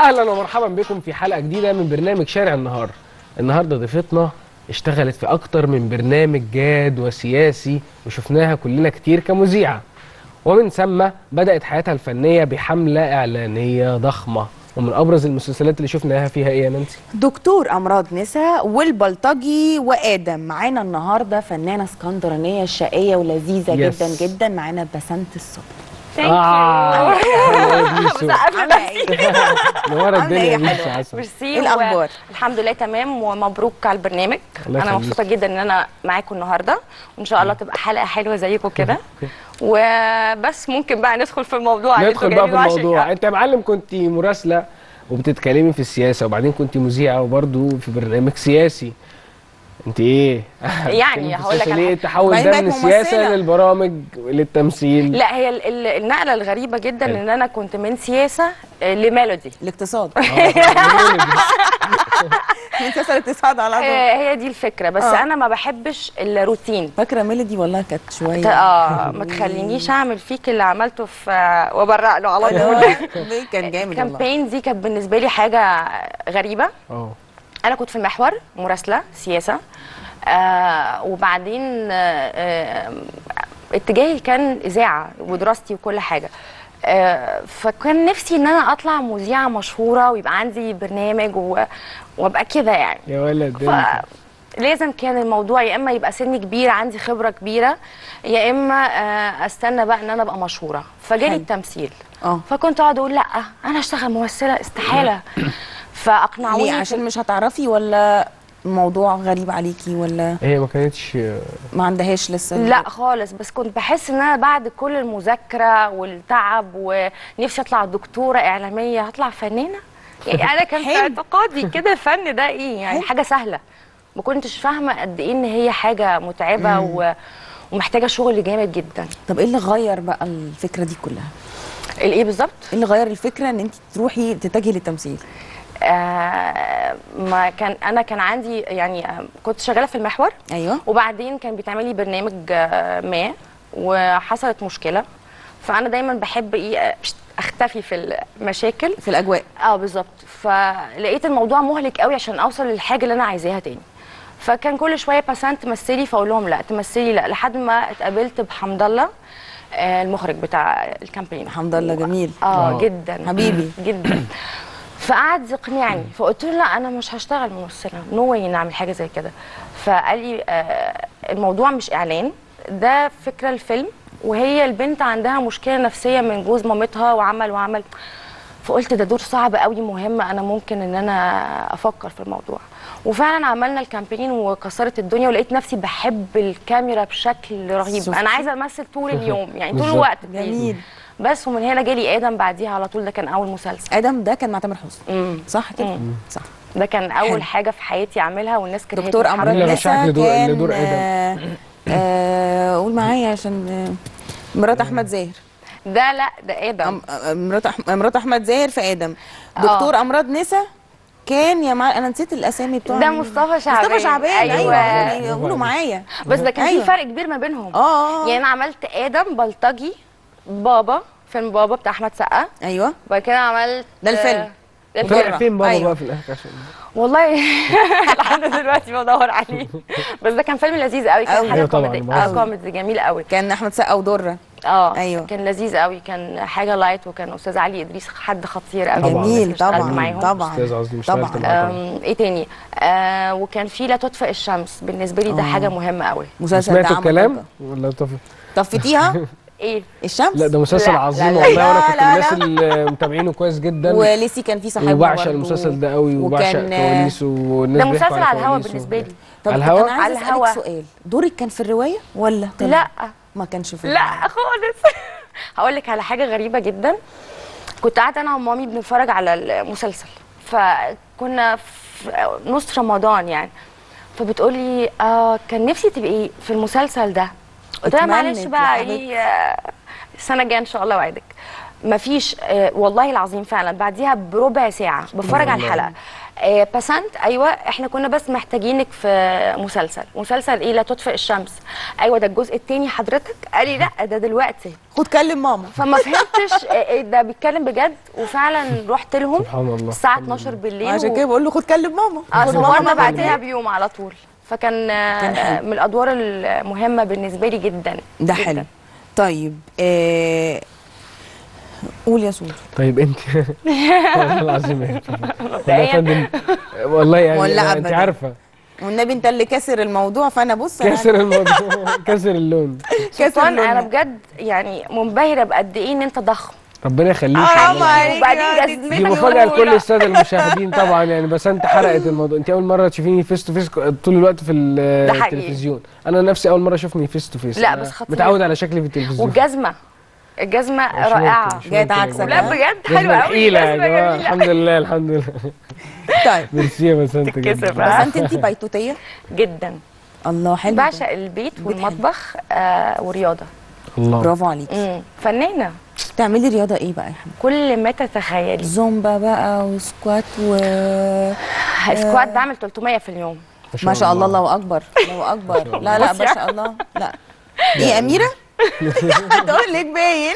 اهلا ومرحبا بكم في حلقه جديده من برنامج شارع النهار النهارده ضيفتنا اشتغلت في اكتر من برنامج جاد وسياسي وشفناها كلنا كتير كمذيعه ومن ثم بدات حياتها الفنيه بحمله اعلانيه ضخمه ومن ابرز المسلسلات اللي شفناها فيها ايه يا نانسي دكتور امراض نساء والبلطجي وادم معانا النهارده فنانه اسكندرانيه شقيه ولذيذه Yes. جدا جدا معانا بسنت الصبح ثانك آه. يو ميسو. عامله ايه نورت عاملة الدنيا إيه يا يا ميسو حلوة؟ عسل ميرسي إيه الأخبار؟ الحمد لله تمام ومبروك على البرنامج الله انا يخليك. مبسوطه جدا ان انا معاكم النهارده وان شاء الله تبقى حلقه حلوه زيكم كده وبس ممكن بقى ندخل في الموضوع اللي ندخل انتوا بقى في جايبينه عشان- الموضوع انت يا معلم كنت مراسله وبتتكلمي في السياسه وبعدين كنت مذيعه وبرضه في برنامج سياسي انت ايه يعني هقول لك على ليه حاجة. التحول وبعدين ده بقت من السياسه ممثلة. للبرامج للتمثيل لا هي ال- ال- النقله الغريبه جدا حلو. ان انا كنت من سياسه آه، لميلودي الاقتصاد آه، مسلسل الاقتصاد على طول آه، هي دي الفكره بس آه. انا ما بحبش الروتين فاكره ميلودي والله كانت ت- شويه اه ما تخلينيش اعمل فيك اللي عملته في آه، وابرق له على اللي طول هو كان جامد والله الكامبين دي كانت بالنسبه لي حاجه غريبه اه انا كنت في المحور مراسله سياسه آه وبعدين آه آه اتجاهي كان اذاعه ودراستي وكل حاجه آه فكان نفسي ان انا اطلع مذيعه مشهوره ويبقى عندي برنامج و- وابقى كده يعني يا ولد ده انت. فلازم كان الموضوع يا اما يبقى سني كبير عندي خبره كبيره يا اما آه، استنى بقى ان انا ابقى مشهوره فجالي حلو. التمثيل اه فكنت اقعد اقول لا انا اشتغل ممثله استحاله فاقنعوني ليه في- عشان مش هتعرفي ولا الموضوع غريب عليكي ولا هي ما كانتش ما عندهاش لسه لا خالص بس كنت بحس ان انا بعد كل المذاكره والتعب ونفسي اطلع دكتوره اعلاميه هطلع فنانه يعني انا كان في حلو. اعتقادي كده الفن ده ايه يعني حلو. حاجه سهله ما كنتش فاهمه قد ايه ان هي حاجه متعبه و... ومحتاجه شغل جامد جدا طب ايه اللي غير بقى الفكره دي كلها الايه بالظبط ايه اللي غير الفكره ان انت تروحي تتجهي للتمثيل آه ما كان انا كان عندي يعني آه كنت شغاله في المحور ايوه وبعدين كان بيتعمل لي برنامج آه، ما وحصلت مشكله فانا دايما بحب ايه آه، اختفي في المشاكل في الاجواء اه بالظبط فلقيت الموضوع مهلك قوي عشان اوصل للحاجه اللي انا عايزاها تاني فكان كل شويه بسنت تمثلي فاقول لهم لا تمثلي لا لحد ما اتقابلت بحمد الله آه، المخرج بتاع الكامبين الحمد لله جميل اه آه. جدا حبيبي. جدا فقعد يقنعني فقلت له لا انا مش هشتغل ممثله نو واي نعمل حاجه زي كده فقال لي آه الموضوع مش اعلان ده فكره الفيلم وهي البنت عندها مشكله نفسيه من جوز مامتها وعمل وعمل فقلت ده دور صعب قوي مهم انا ممكن ان انا افكر في الموضوع وفعلا عملنا الكامبين وكسرت الدنيا ولقيت نفسي بحب الكاميرا بشكل رهيب شفتي؟ انا عايزه امثل طول اليوم يعني طول بالظبط. الوقت please. جميل بس ومن هنا جالي ادم بعديها على طول ده كان اول مسلسل ادم ده كان مع تامر حسني امم صح كده مم. صح ده كان اول حلو. حاجه في حياتي اعملها والناس كرهتني دكتور الحمد امراض مين اللي لله. رشحك نسا لدور- كان لدور آدم؟ آه، آه، قول معايا عشان آه، مرات احمد زاهر ده لا ده ادم أم- آه، مرات أح- مرات احمد زاهر في ادم دكتور امراض نسا كان يا مع... انا نسيت الاسامي بتوع ده مصطفى شعبان مصطفى شعبان ايوه, أيوة. يعني قولوا معايا بس ده كان أيوة. في فرق كبير ما بينهم اه يعني انا عملت ادم بلطجي بابا فيلم بابا بتاع احمد سقا ايوه وبعد كده عملت ده الفيلم. ده فرق الفيلم فين بابا أيوة. بقى في الاخر عشان والله لحد دلوقتي بدور عليه بس ده كان فيلم لذيذ قوي كان أوي. حاجه أيوة طبعاً، كوميدي بهزر. اه كوميدي جميل قوي كان احمد سقا ودره اه أيوة. كان لذيذ قوي كان حاجه لايت وكان استاذ علي ادريس حد خطير قوي طبعاً. جميل الناس اللي اشتغلت طبعا معاهم. طبعا استاذ عظيم طبعا اشتغلت معاه طبعا أم، ايه تاني آه وكان في لا تطفئ الشمس بالنسبه لي ده آه. حاجه مهمه قوي مسلسل ده سمعتوا عمل الكلام ضجة. ولا طفل طفتيها ايه الشمس لا ده مسلسل لا، عظيم لا، لا. والله وانا لا، كنت لا، من الناس لا. اللي متابعينه كويس جدا وليسي كان في صاحبها وبعشق برضو. المسلسل ده قوي وبعشق وكان- كواليسه والناس ده بيحكوا مسلسل على الهوا كواليسه. بالنسبه لي طب على الهوا؟ انا عايزه على اسالك الهوا. سؤال دورك كان في الروايه ولا طلع؟ لا ما كانش في لا الرواية. خالص هقول لك على حاجه غريبه جدا كنت قاعده انا ومامي بنتفرج على المسلسل فكنا في نص رمضان يعني فبتقولي آه كان نفسي تبقي في المسلسل ده قلت لها اتمنت معلش يا بقى حبيبتي. ايه آه، السنه الجايه ان شاء الله وعدك مفيش آه والله العظيم فعلا بعديها بربع ساعه بتفرج على الله. الحلقه آه بسنت ايوه احنا كنا بس محتاجينك في مسلسل مسلسل ايه لا تطفئ الشمس ايوه ده الجزء الثاني حضرتك قال لي لا ده دلوقتي خد كلم ماما فما فهمتش آه، آه، ده بيتكلم بجد وفعلا رحت لهم سبحان الله. الساعه 12 بالليل عشان كده بقول له خد كلم ماما اه خد ماما صورنا معاك. بعدها بيوم على طول فكان آه، كان حلو. آه، من الادوار المهمه بالنسبه لي جدا ده جداً. حلو طيب آه... قول يا سود طيب انت والله العظيم يا والله يا فندم والله يعني ولا انت أبداً. عارفه والنبي انت اللي كاسر الموضوع فانا بص أنا كسر الموضوع كسر اللون كاسر سلطان انا اللون. بجد يعني منبهره بقد ايه ان انت ضخم ربنا يخليك حرام والله. عليك وبعدين يا جزمتك دي مفاجأة لكل السادة المشاهدين طبعا يعني بس انت حرقت الموضوع انت اول مرة تشوفيني فيس تو فيس طول الوقت في ال- ده حقيقي. التلفزيون انا نفسي اول مرة اشوفني فيس تو فيس لا، أنا بس خطير. متعود على شكلي في التلفزيون والجزمه الجزمه مش رائعه ممكن، مش جاية ممكن يا عكسك، جماعة. لا بجد جزمة حلوه قوي تقيلة يا جزمه جماعة جميله الحمد لله الحمد لله طيب ميرسي يا بسنت تتكسف، جدا بس ها؟ انت انت بيتوتيه جدا الله حلو بعشق البيت والمطبخ آه ورياضه الله برافو عليكي مم. فنانه تعملي رياضه ايه بقى يا حبيبي كل ما تتخيلي زومبا بقى وسكوات و سكوات بعمل 300 في اليوم ما شاء الله الله اكبر الله اكبر لا لا ما شاء الله لا ايه اميره هتقول لك باين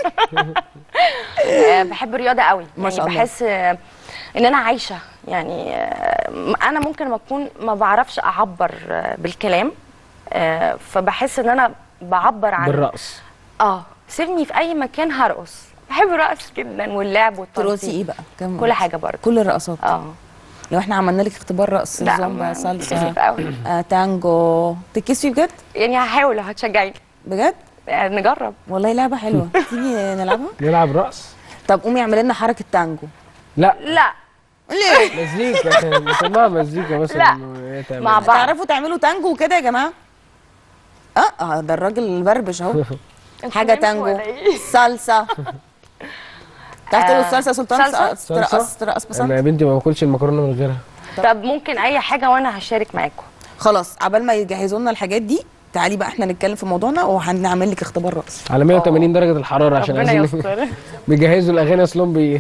آه بحب الرياضه قوي ما يعني شاء الله. بحس آه ان انا عايشه يعني آه انا ممكن ما اكون ما بعرفش اعبر آه بالكلام آه فبحس ان انا بعبر عن بالرقص اه سيبني في اي مكان هرقص بحب الرقص جدا واللعب ترقصي والتنطيط ايه بقى كم كل حاجه برضه كل الرقصات اه لو احنا عملنا لك اختبار رقص لا زومبا ما- صلصه كسف قوي آه تانجو تكسفي بجد يعني هحاول لو هتشجعيني بجد يعني نجرب والله لعبه حلوه تيجي نلعبها نلعب رقص طب قومي اعملي لنا حركه تانجو لا لا ليه مزيكا نسمعها مزيكا مثلا لا. إنه هي تعمل. مع بعض تعرفوا تعملوا تانجو كده يا جماعه اه اه ده الراجل البربش اهو انتوا حاجه نمتوا تانجو ولا إيه؟ صلصه تعرف تقولوا آه، الصلصه يا سلطان صلصة؟ ترقص ترقص ترقص انا بسنت يا بنتي ما باكلش المكرونه من غيرها طب ممكن اي حاجه وانا هشارك معاكم خلاص عبال ما يجهزوا لنا الحاجات دي تعالي بقى احنا نتكلم في موضوعنا وهنعمل لك اختبار رقص على 180 درجه الحراره عشان ربنا عايزين يستر بيجهزوا الاغاني اصلا بي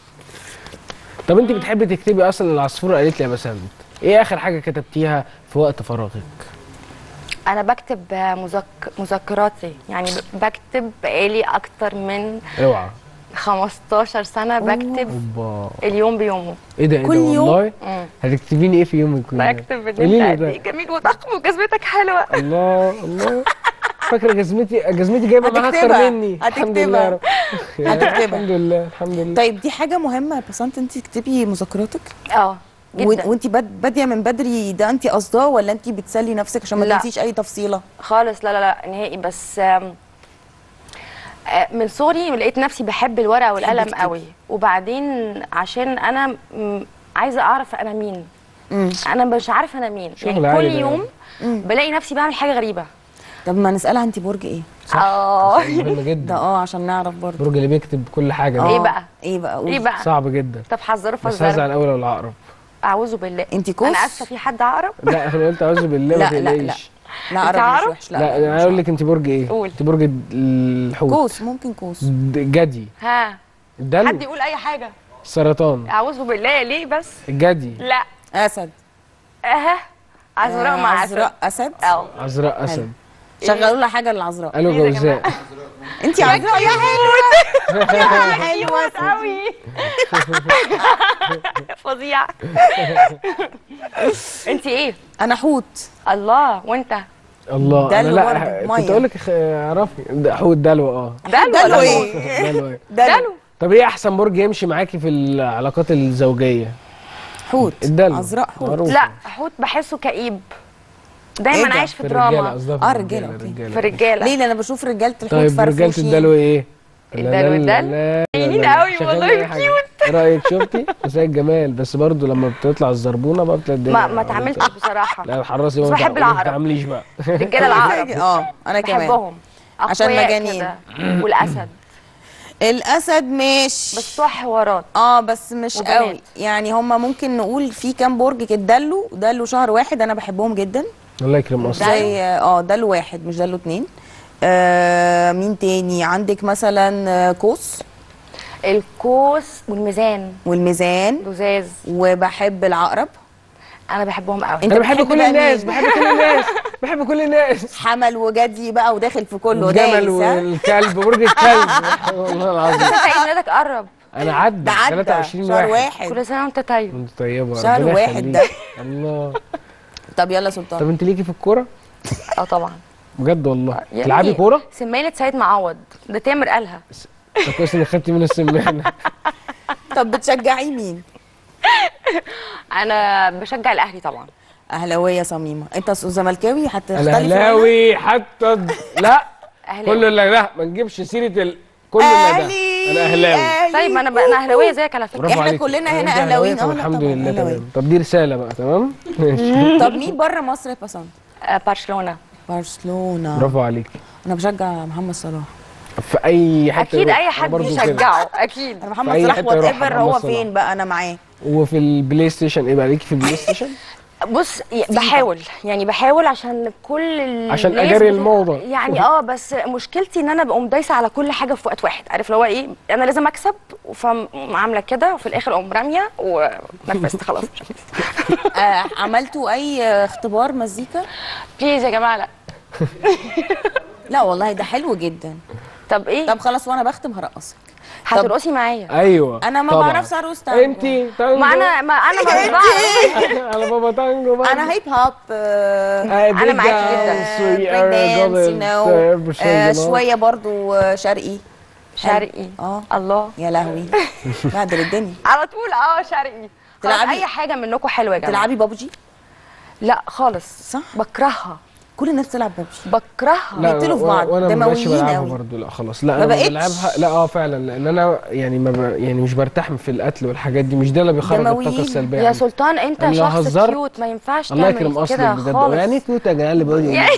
طب انت بتحبي تكتبي اصلا العصفوره قالت لي يا بسنت ايه اخر حاجه كتبتيها في وقت فراغك انا بكتب مذك... مذكراتي يعني بكتب بقالي اكتر من اوعى 15 سنه بكتب اوبا اليوم بيومه ايه ده ايه كل ده يوم؟ والله مم. هتكتبيني ايه في يومك كله؟ بكتب ان قولي لي انت قد ده ايه جميل وضخم وجزمتك حلوه الله الله فاكره جزمتي جزمتي جايبه معاها اكتر هتكتبها. مني الحمد لله هتكتبها. يا رب. هتكتبها. الحمد لله الحمد لله طيب دي حاجه مهمه يا بسنت انت تكتبي مذكراتك اه و- جدا وانت باد- باديه من بدري ده انت قصداه ولا انت بتسلي نفسك عشان ما لا. تنسيش اي تفصيله خالص لا لا لا نهائي بس آم، آه، من صغري لقيت نفسي بحب الورقه والقلم تكتبي. قوي وبعدين عشان انا م- عايزه اعرف انا مين امم انا مش عارفه انا مين شغل يعني عالي كل ده. يوم بلاقي نفسي بعمل حاجه غريبه طب ما نسالها انت برج ايه اه مهم ده جدا اه عشان نعرف برضه البرج اللي بيكتب كل حاجه إيه آه. بقى؟ ايه بقى قولي. ايه بقى صعب جدا طب حذروا بس فزروا هزعل الاول ولا العقرب اعوذ بالله انت كوس انا اسفه في حد عقرب لا انا قلت اعوذ بالله ما لا، لا، لا. تقلقيش لا أنت عربي مش عرب؟ وحش لا, لا انا هقول لك انت برج ايه قول. انت برج الحوت كوس ممكن كوس د- جدي ها حد الدلو يقول اي حاجه السرطان اعوذ بالله ليه بس الجدي لا اسد اها عذراء آه، مع عذراء اسد اسد اه عذراء اسد شغلوا لها حاجه للعذراء قالوا إيه ده يا جوزاء انت عذراء يا حلوه يا حلوه قوي فظيع انت ايه انا حوت الله وانت الله انا دلو لا برضه، كنت مية. اقول لك اعرفي ده حوت دلو اه دلو دلو ولا ايه دلو إيه. دلو طب ايه احسن برج يمشي معاكي في العلاقات الزوجيه حوت الدلو عذراء حوت معروف. لا حوت بحسه كئيب إيه دايما ده؟ عايش في الرجاله دراما قصدها في آه، الرجاله رجالة، أوكي. الرجاله في الرجاله ليه لان انا بشوف رجاله الحوت طيب رجاله فرفوشين الدلو ايه الدلو لا لا الدل؟ لا لا عينين لا. قوي شغال والله أي حاجة. كيوت. ايه رايك شفتي زي الجمال بس برضو لما بتطلع الزربونه بقى بتلاقي الدنيا ما ما اتعاملتش بصراحه لا الحراسي بس ما بحب تع- ما العقرب. تعمليش بقى رجاله العقرب اه انا كمان بحبهم عشان أقوياء مجانين. كده. والاسد الاسد مش بس بتوع حوارات اه بس مش وبنات. قوي يعني هما ممكن نقول في كام برج كده دلو دلو شهر واحد انا بحبهم جدا الله يكرم اصلا زي اه دلو واحد مش دلو اتنين آه مين تاني عندك مثلا آه، قوس الكوس والميزان والميزان لزاز وبحب العقرب انا بحبهم قوي انت انا بحب بتحب كل بقى الناس مين؟ بحب كل الناس بحب كل الناس حمل وجدي بقى وداخل في كله الجمل دايس ها؟ والكلب برج الكلب والله العظيم انت عيد ميلادك قرب انا عدى ده عدى 23 شهر واحد واحد كل سنه وانت طيب انت طيبه شهر ربنا واحد يخليك. ده. الله طب يلا طب سلطان انت ليكي في الكوره اه طبعا بجد والله يعني تلعبي كوره سمينة سيد معوض ده تامر قالها طب كويس انك خدتي منه السمانه طب بتشجعي مين انا بشجع الاهلي طبعا اهلاويه صميمه انت زملكاوي هتختلف انا اهلاوي حتى د- لا اهلاوي كله اللي لا ما نجيبش سيره ال... كله اللي ده اهلي انا اهلاوي أهلي. طيب ما انا بقى انا اهلاويه زيك على فكره برافو إحنا عليك. كلنا هنا انت أهلاويين. طب آه، لا الحمد طبعاً لله أهلاويين. تمام طب دي رساله بقى تمام طب مين بره مصر يا بسنت آه برشلونه برشلونه برافو عليك انا بشجع محمد صلاح في اي حته اكيد يروح. اي أنا حد برضو كده. بيشجعه اكيد انا في محمد أي صلاح حتة وات يروح ايفر محمد هو صلاح. فين بقى انا معاه وفي البلاي ستيشن ايه بقى ليكي في البلاي ستيشن بص ي- بحاول يعني بحاول عشان كل الناس عشان أجري بت- الموضة. يعني اه بس مشكلتي ان انا بقوم دايسه على كل حاجه في وقت واحد عارف اللي هو ايه انا لازم اكسب فعامله كده وفي الاخر اقوم راميه ونفست خلاص آه عملتوا اي اختبار مزيكا بليز يا جماعه لا لا والله ده حلو جدا طب ايه طب خلاص وانا بختم هرقصك هترقصي معايا ايوه انا ما طبعاً. بعرفش ارقص تانجو انتي تانجو ما انا ما انا ما بعرف على بابا تانجو بقى. انا هيب هوب آه أنا معاكي جدا. بريك دانس يو نو شويه برضو آه، شرقي شرقي اه الله يا لهوي بهدل الدنيا على طول اه شرقي خلاص تلعبي- اي حاجه منكم حلوه يا جماعه تلعبي بابجي لا خالص صح. بكرهها كل الناس بتلعب بابجي بكرهها لا بيقتلوا في وأنا- بعض. وانا ما بقتش دمويين بلعبها أوي. برضه لا خلاص لا ما انا بقتش؟ بلعبها لا اه فعلا لان انا يعني ما ب... يعني مش برتاح في القتل والحاجات دي مش ده اللي بيخرج الطاقه دمويين. السلبيه يا عندي. سلطان انت أنا لو شخص هزرت- كيوت ما ينفعش الله يكرم تعمل اصلك كده بجد خالص يعني كيوت يا جدعان اللي بقول يعني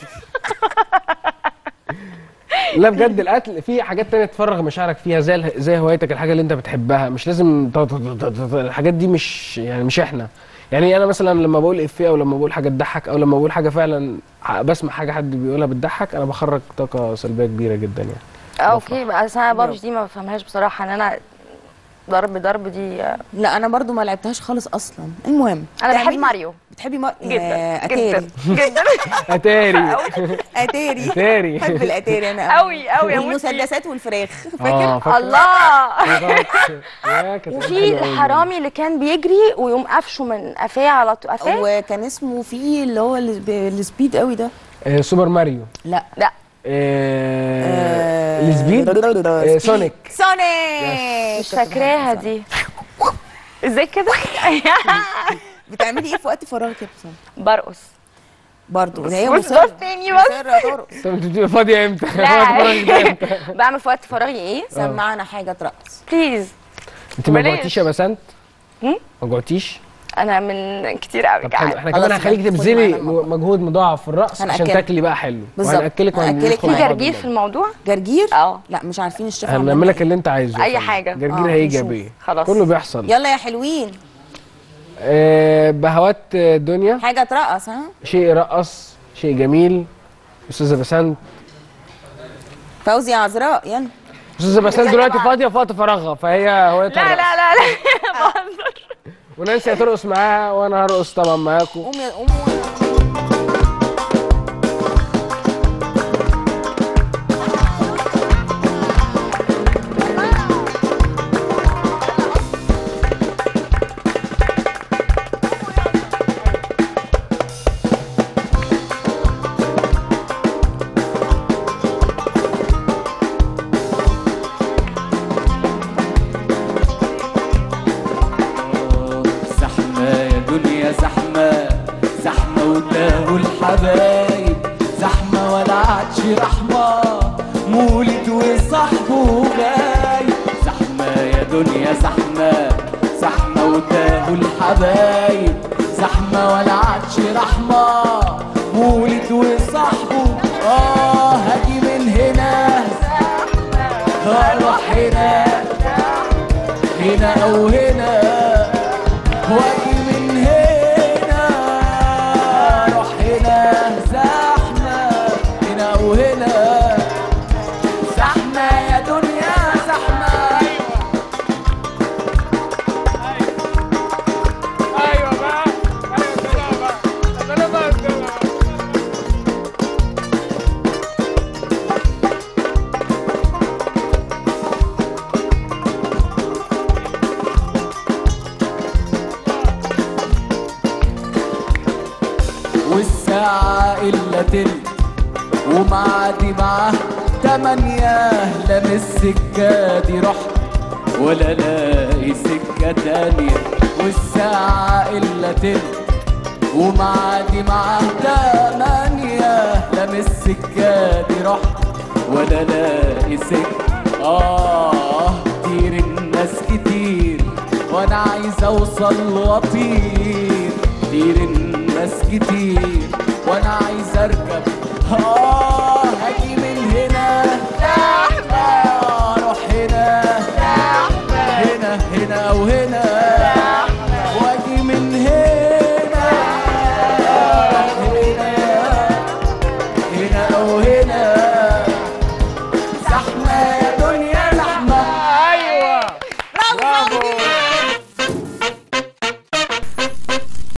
لا بجد القتل في حاجات تانية تفرغ مشاعرك فيها زي اله- زي هوايتك الحاجه اللي انت بتحبها مش لازم ط- ط- ط- ط- ط- الحاجات دي مش يعني مش احنا يعني انا مثلا لما بقول افيه او لما بقول حاجه تضحك او لما بقول حاجه فعلا ح- بسمع حاجه حد بيقولها بتضحك انا بخرج طاقه سلبيه كبيره جدا يعني اه اوكي بس انا بابجي دي ما بفهمهاش بصراحه ان انا ضرب ضرب دي آه، لا انا برضو ما لعبتهاش خالص اصلا المهم انا بحب تعملي- ماريو بتحبي ما... جدا يا جدا اتاري جدا اتاري اتاري اتاري بحب الاتاري انا أوي- أوي، أموت فيه. والمسدسات والفراخ اه فاكر فاكرة؟ الله يا كانت وفي حلوة أوي. الحرامي اللي كان بيجري ويقوم قفشه من قفاه على طول قفاه وكان اسمه في اللي هو السب- السبيد قوي ده آه، سوبر ماريو لا لا آه، السبيد آه، سونيك سونيك مش فاكراها دي ازاي كده بتعملي ايه في وقت فراغك يا بسام برقص برضه هي بص مصرة بص تاني بس مصرة ترقص طب انت بتبقي فاضيه امتى؟ وقت لا فراغك ده امتى؟ بعمل في وقت فراغي ايه سمعنا حاجة ترقص بليز انت ما بلاش. جوعتيش يا بسنت؟ هم؟ ما جوعتيش؟ انا من كتير قوي طب حلو جعانه احنا خلاص كمان هنخليك يبقى خدي تبذلي معانا المطبخ. مجهود مضاعف في الرقص عشان هنأكلك. تاكلي بقى حلو بالظبط. وهنأكلك هنأكلك وهندخل في مع بعض جرجير في المطبخ. الموضوع جرجير اه لا مش عارفين الشيف هنعمل عملنا لك إيه. اللي انت عايزه أي يا فندم. حاجة. جرجير آه، هيجي نشوف. بيه خلاص. كله بيحصل يلا يا حلوين آه بهوات الدنيا حاجة ترقص ها شيء يرقص شيء جميل استاذه بسنت فوزي عذراء يلا استاذه بسنت دلوقتي فاضيه في وقت فراغها فهي هوايتها لا الرقص. لا لا لا بهزر ونانسي هترقص معاها وانا هرقص طبعا معاكم قوم يا قوم زحمة يا دنيا زحمة زحمة وتاهوا الحبايب زحمة ولا عادش رحمة مولد وصاحبه غايب زحمة يا دنيا زحمة زحمة وتاهوا الحبايب زحمة ولا عادش رحمة مولد وصاحبه اه هاجي من هنا هروح هنا هنا او هنا واجي من هنا اروح هنا زحمه هنا وهنا زحمه يا دنيا زحمه والساعة إلا تلت ومعادي معاه تمانية لا من السكة دي رحت ولا لاقي سكة تانية والساعة إلا تلت ومعادي معاه تمانية لا من السكة دي رحت ولا لاقي سكة آه كتير الناس كتير وأنا عايز أوصل وأطير كتير الناس كتير وأنا عايز أركب آه هاجي من هنا آه، أروح هنا هنا هنا وهنا واجي من هنا هنا هنا او هنا زحمه يا دنيا زحمه ايوه برافو